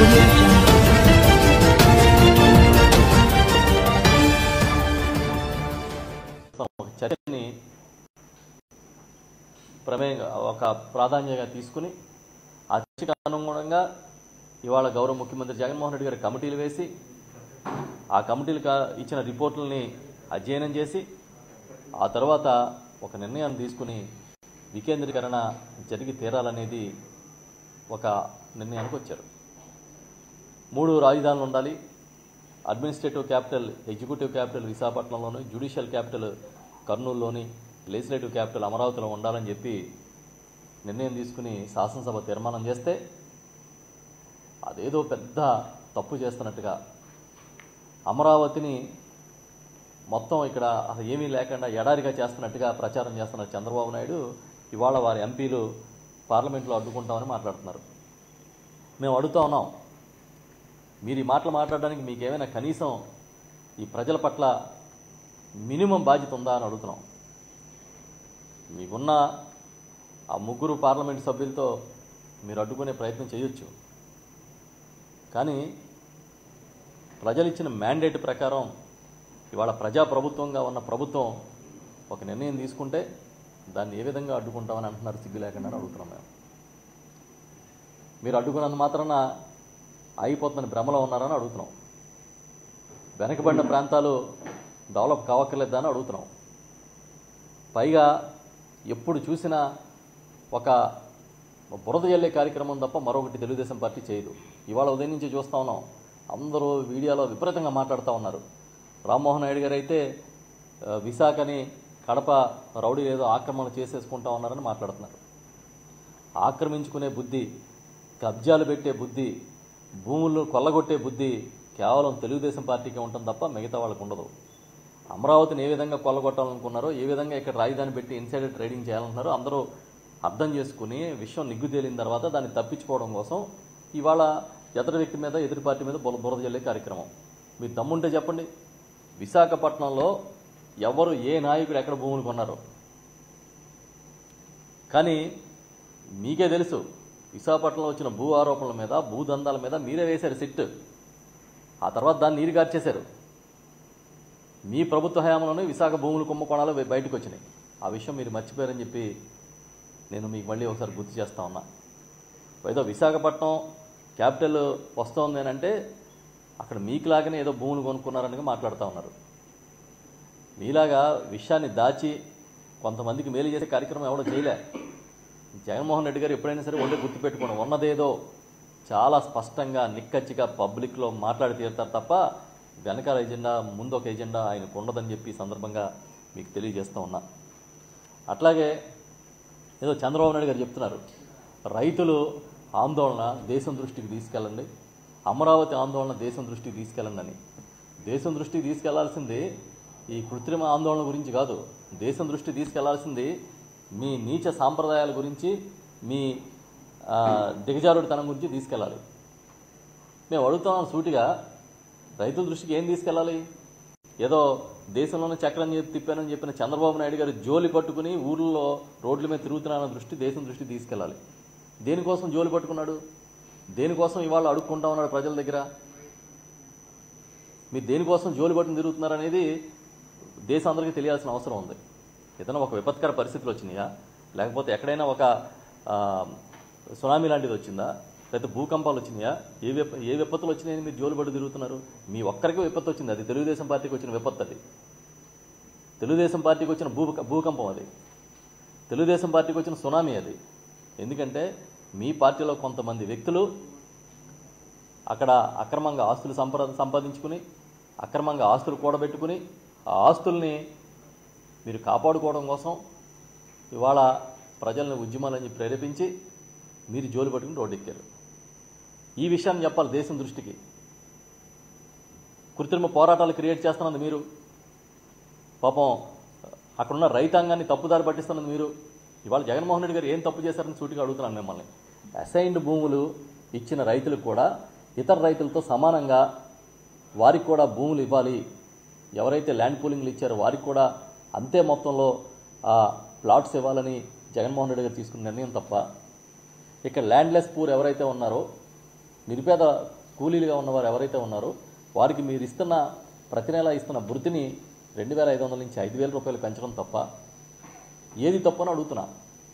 audio jungle. ఒక చర్చని ప్రమేయంగా ఒక ప్రాధాన్యంగా తీసుకుని ఆ చర్చకు అనుగుణంగా ఇవాళ గౌరవ ముఖ్యమంత్రి జగన్మోహన్ రెడ్డి గారు కమిటీలు వేసి ఆ కమిటీలు కా- ఇచ్చిన రిపోర్టులని అధ్యయనం చేసి ఆ తర్వాత ఒక నిర్ణయాన్ని తీసుకుని వికేంద్రీకరణ జరిగి తీరాలనేది ఒక నిర్ణయానికి వచ్చారు మూడు రాజధానులు ఉండాలి అడ్మినిస్ట్రేటివ్ క్యాపిటల్ ఎగ్జిక్యూటివ్ క్యాపిటల్ విశాఖపట్నంలోను జ్యుడిషియల్ క్యాపిటల్ కర్నూలులోని లెజిస్లేటివ్ క్యాపిటల్ అమరావతిలో ఉండాలని చెప్పి నిర్ణయం తీసుకుని శాసనసభ తీర్మానం చేస్తే అదేదో పెద్ద తప్పు చేస్తున్నట్టుగా అమరావతిని మొత్తం ఇక్కడ అసలు ఏమీ లేకుండా ఎడారిగా చేస్తున్నట్టుగా ప్రచారం చేస్తున్న చంద్రబాబు నాయుడు ఇవాళ వారి ఎంపీలు పార్లమెంట్లో అడ్డుకుంటామని మాట్లాడుతున్నారు మేము అడుగుతా ఉన్నాం మీరు ఈ మాటలు మాట్లాడడానికి మీకు ఏమైనా కనీసం ఈ ప్రజల పట్ల మినిమం బాధ్యత ఉందా అని అడుగుతున్నాం మీకున్న ఆ ముగ్గురు పార్లమెంట్ సభ్యులతో మీరు అడ్డుకునే ప్రయత్నం చేయొచ్చు కానీ ప్రజలు ఇచ్చిన మ్యాండేట్ ప్రకారం ఇవాళ ప్రజాప్రభుత్వంగా ఉన్న ప్రభుత్వం ఒక నిర్ణయం తీసుకుంటే దాన్ని ఏ విధంగా అడ్డుకుంటామని అంటున్నారు సిగ్గు లేకుండా అని అడుగుతున్నాం మేము మీరు అడ్డుకున్నంత మాత్రాన అయిపోతుందని భ్రమలో ఉన్నారని అడుగుతున్నాం వెనకబడిన ప్రాంతాలు డెవలప్ కావక్కర్లేదా అని అడుగుతున్నాం పైగా ఎప్పుడు చూసినా ఒక బురద జల్లే కార్యక్రమం తప్ప మరొకటి తెలుగుదేశం పార్టీ చేయదు ఇవాళ ఉదయం నుంచి చూస్తూ ఉన్నాం అందరూ వీడియోలో విపరీతంగా మాట్లాడుతూ ఉన్నారు రామ్మోహన్ నాయుడు గారు అయితే ఆ, విశాఖని కడప రౌడీ ఏదో ఆక్రమణ చేసేసుకుంటా ఉన్నారని మాట్లాడుతున్నారు ఆక్రమించుకునే బుద్ధి కబ్జాలు పెట్టే బుద్ధి భూములను కొల్లగొట్టే బుద్ధి కేవలం తెలుగుదేశం పార్టీకి ఉంటుంది తప్ప మిగతా వాళ్ళకు ఉండదు అమరావతిని ఏ విధంగా కొల్లగొట్టాలనుకున్నారో ఏ విధంగా ఇక్కడ రాజధాని పెట్టి ఇన్సైడర్ ట్రేడింగ్ చేయాలనుకున్నారో అందరూ అర్థం చేసుకుని విషయం నిగ్గు తేలిన తర్వాత దాన్ని తప్పించుకోవడం కోసం ఇవాళ ఎదుటి వ్యక్తి మీద ఎదుటి పార్టీ మీద బుర బురద జల్లే కార్యక్రమం మీరు దమ్ముంటే చెప్పండి విశాఖపట్నంలో ఎవరు ఏ నాయకుడు ఎక్కడ భూములు కొన్నారో కానీ మీకే తెలుసు విశాఖపట్నంలో వచ్చిన భూ ఆరోపణల మీద భూదందాల మీద మీరే వేశారు సిట్ ఆ తర్వాత దాన్ని నీరు గార్చేశారు మీ ప్రభుత్వ హయాంలోనే విశాఖ భూములు కుంభకోణాలు బయ- బయటకు వచ్చినాయి ఆ విషయం మీరు మర్చిపోయారని చెప్పి నేను మీకు మళ్ళీ ఒకసారి గుర్తు చేస్తా ఉన్నా ఏదో విశాఖపట్నం క్యాపిటల్ వస్తోంది అని అంటే అక్కడ మీకులాగానే ఏదో భూములు కొనుక్కున్నారని మాట్లాడుతూ ఉన్నారు మీలాగా విషయాన్ని దాచి కొంతమందికి మేలు చేసే కార్యక్రమం ఎవడో చేయలే జగన్మోహన్ రెడ్డి గారు ఎప్పుడైనా సరే ఒళ్ళే గుర్తుపెట్టుకోండి ఉన్నదేదో చాలా స్పష్టంగా నిక్కచ్చిగా పబ్లిక్లో మాట్లాడి తీరుతారు తప్ప వెనకాల ఎజెండా ముందు ఒక ఎజెండా ఆయనకు ఉండదని చెప్పి ఈ సందర్భంగా మీకు తెలియజేస్తూ ఉన్నా అట్లాగే ఏదో చంద్రబాబు నాయుడు గారు చెప్తున్నారు రైతులు ఆందోళన దేశం దృష్టికి తీసుకెళ్ళండి అమరావతి ఆందోళన దేశం దృష్టికి తీసుకెళ్ళండి అని దేశం దృష్టికి తీసుకెళ్లాల్సింది ఈ కృత్రిమ ఆందోళన గురించి కాదు దేశం దృష్టికి తీసుకెళ్లాల్సింది మీ నీచ సాంప్రదాయాల గురించి మీ ఆ, దిగజారుడితనం గురించి తీసుకెళ్ళాలి మేము అడుగుతున్నాం సూటిగా రైతుల దృష్టికి ఏం తీసుకెళ్ళాలి ఏదో దేశంలోనే చక్రం చెప్పి తిప్పానని చెప్పిన చంద్రబాబు నాయుడు గారు జోలి పట్టుకుని ఊర్లలో రోడ్ల మీద తిరుగుతున్నారన్న దృష్టి దేశం దృష్టి తీసుకెళ్ళాలి దేనికోసం జోలి పట్టుకున్నాడు దేనికోసం ఇవాళ అడుక్కుంటా ఉన్నాడు ప్రజల దగ్గర మీరు దేనికోసం జోలి పట్టుకుని తిరుగుతున్నారు అనేది దేశం అందరికీ తెలియాల్సిన అవసరం ఉంది ఏదైనా ఒక విపత్కర పరిస్థితులు వచ్చినాయా లేకపోతే ఎక్కడైనా ఒక ఆ, సునామీ లాంటిది వచ్చిందా లేకపోతే భూకంపాలు వచ్చినాయా ఏ విప ఏ విపత్తులు వచ్చినాయని మీరు జోలు పడి తిరుగుతున్నారు మీ ఒక్కరికి విపత్తు వచ్చింది అది తెలుగుదేశం పార్టీకి వచ్చిన విపత్తు అది తెలుగుదేశం పార్టీకి వచ్చిన భూ భూకంపం అది తెలుగుదేశం పార్టీకి వచ్చిన సునామీ అది ఎందుకంటే మీ పార్టీలో కొంతమంది వ్యక్తులు అక్కడ అక్రమంగా ఆస్తులు సంపద సంపాదించుకుని అక్రమంగా ఆస్తులు కూడబెట్టుకుని ఆ ఆస్తుల్ని మీరు కాపాడుకోవడం కోసం ఇవాళ ప్రజల్ని ఉద్యమాలని ప్రేరేపించి మీరు జోలు పట్టుకుని రోడ్డు ఎక్కారు ఈ విషయాన్ని చెప్పాలి దేశం దృష్టికి కృత్రిమ పోరాటాలు క్రియేట్ చేస్తున్నది మీరు పాపం అక్కడున్న రైతాంగాన్ని తప్పుదారి పట్టిస్తున్నది మీరు ఇవాళ జగన్మోహన్ రెడ్డి గారు ఏం తప్పు చేశారని సూటిగా అడుగుతున్నాను మిమ్మల్ని అసైన్డ్ భూములు ఇచ్చిన రైతులకు కూడా ఇతర రైతులతో సమానంగా వారికి కూడా భూములు ఇవ్వాలి ఎవరైతే ల్యాండ్ పూలింగ్లు ఇచ్చారో వారికి కూడా అంతే మొత్తంలో ఆ ప్లాట్స్ ఇవ్వాలని జగన్మోహన్ రెడ్డి గారు తీసుకున్న నిర్ణయం తప్ప ఇక్కడ ల్యాండ్లెస్ పూర్ ఎవరైతే ఉన్నారో నిరుపేద కూలీలుగా ఉన్నవారు ఎవరైతే ఉన్నారో వారికి మీరు ఇస్తున్న ప్రతి నెల ఇస్తున్న భృతిని రెండు వేల ఐదు వందల నుంచి ఐదు వేల రూపాయలు పెంచడం తప్ప ఏది తప్పని అడుగుతున్నా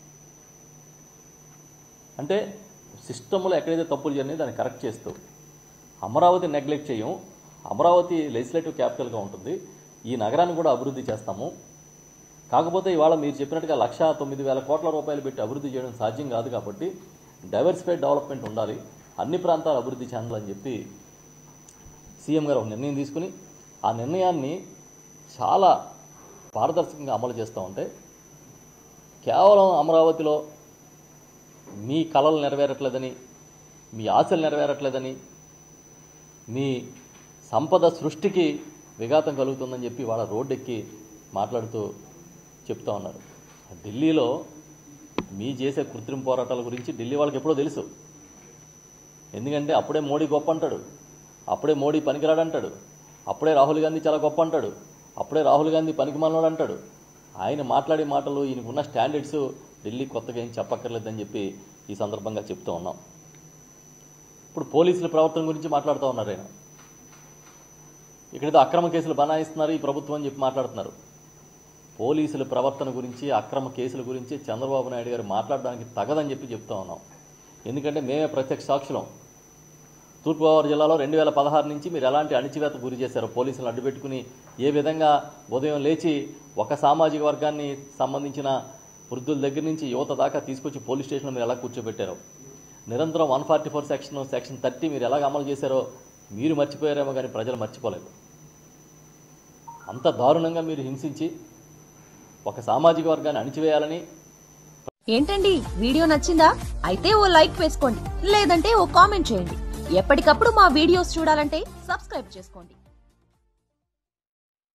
అంటే సిస్టంలో ఎక్కడైతే తప్పులు జరిగినాయో దాన్ని కరెక్ట్ చేస్తూ అమరావతి నెగ్లెక్ట్ చేయం అమరావతి లెజిస్లేటివ్ క్యాపిటల్గా ఉంటుంది ఈ నగరాన్ని కూడా అభివృద్ధి చేస్తాము కాకపోతే ఇవాళ మీరు చెప్పినట్టుగా లక్ష తొమ్మిది వేల కోట్ల రూపాయలు పెట్టి అభివృద్ధి చేయడం సాధ్యం కాదు కాబట్టి డైవర్సిఫైడ్ డెవలప్మెంట్ ఉండాలి అన్ని ప్రాంతాలు అభివృద్ధి చెందాలని చెప్పి సీఎం గారు ఒక నిర్ణయం తీసుకుని ఆ నిర్ణయాన్ని చాలా పారదర్శకంగా అమలు చేస్తూ ఉంటే కేవలం అమరావతిలో మీ కళలు నెరవేరట్లేదని మీ ఆశలు నెరవేరట్లేదని మీ సంపద సృష్టికి విఘాతం కలుగుతుందని చెప్పి వాళ్ళ రోడ్డెక్కి మాట్లాడుతూ చెప్తా ఉన్నారు ఢిల్లీలో మీ చేసే కృత్రిమ పోరాటాల గురించి ఢిల్లీ వాళ్ళకి ఎప్పుడో తెలుసు ఎందుకంటే అప్పుడే మోడీ గొప్ప అంటాడు అప్పుడే మోడీ పనికిరాడు అంటాడు అప్పుడే రాహుల్ గాంధీ చాలా గొప్ప అంటాడు అప్పుడే రాహుల్ గాంధీ పనికి మనోడు అంటాడు ఆయన మాట్లాడే మాటలు ఈయనకున్న స్టాండర్డ్స్ ఢిల్లీ కొత్తగా ఏం చెప్పక్కర్లేదని చెప్పి ఈ సందర్భంగా చెప్తూ ఉన్నాం ఇప్పుడు పోలీసుల ప్రవర్తన గురించి మాట్లాడుతూ ఉన్నారు ఆయన ఇక్కడేదో అక్రమ కేసులు బనాయిస్తున్నారు ఈ ప్రభుత్వం అని చెప్పి మాట్లాడుతున్నారు పోలీసుల ప్రవర్తన గురించి అక్రమ కేసుల గురించి చంద్రబాబు నాయుడు గారు మాట్లాడడానికి తగదని చెప్పి చెప్తా ఉన్నాం ఎందుకంటే మేమే ప్రత్యక్ష సాక్షులం తూర్పుగోదావరి జిల్లాలో రెండు వేల పదహారు నుంచి మీరు ఎలాంటి అణిచివేత గురి చేశారో పోలీసులను అడ్డుపెట్టుకుని ఏ విధంగా ఉదయం లేచి ఒక సామాజిక వర్గాన్ని సంబంధించిన వృద్ధుల దగ్గర నుంచి యువత దాకా తీసుకొచ్చి పోలీస్ స్టేషన్లో మీరు ఎలా కూర్చోబెట్టారో నిరంతరం one forty four section section thirty మీరు ఎలాగ అమలు చేశారో మీరు మర్చిపోయారేమో కానీ ప్రజలు మర్చిపోలేదు అంత దారుణంగా మీరు హింసించి ఒక సామాజిక వర్గాన్ని అణిచివేయాలని ఏంటండి వీడియో నచ్చిందా అయితే ఓ లైక్ వేసుకోండి లేదంటే ఓ కామెంట్ చేయండి ఎప్పటికప్పుడు మా వీడియోస్ చూడాలంటే సబ్స్క్రైబ్ చేసుకోండి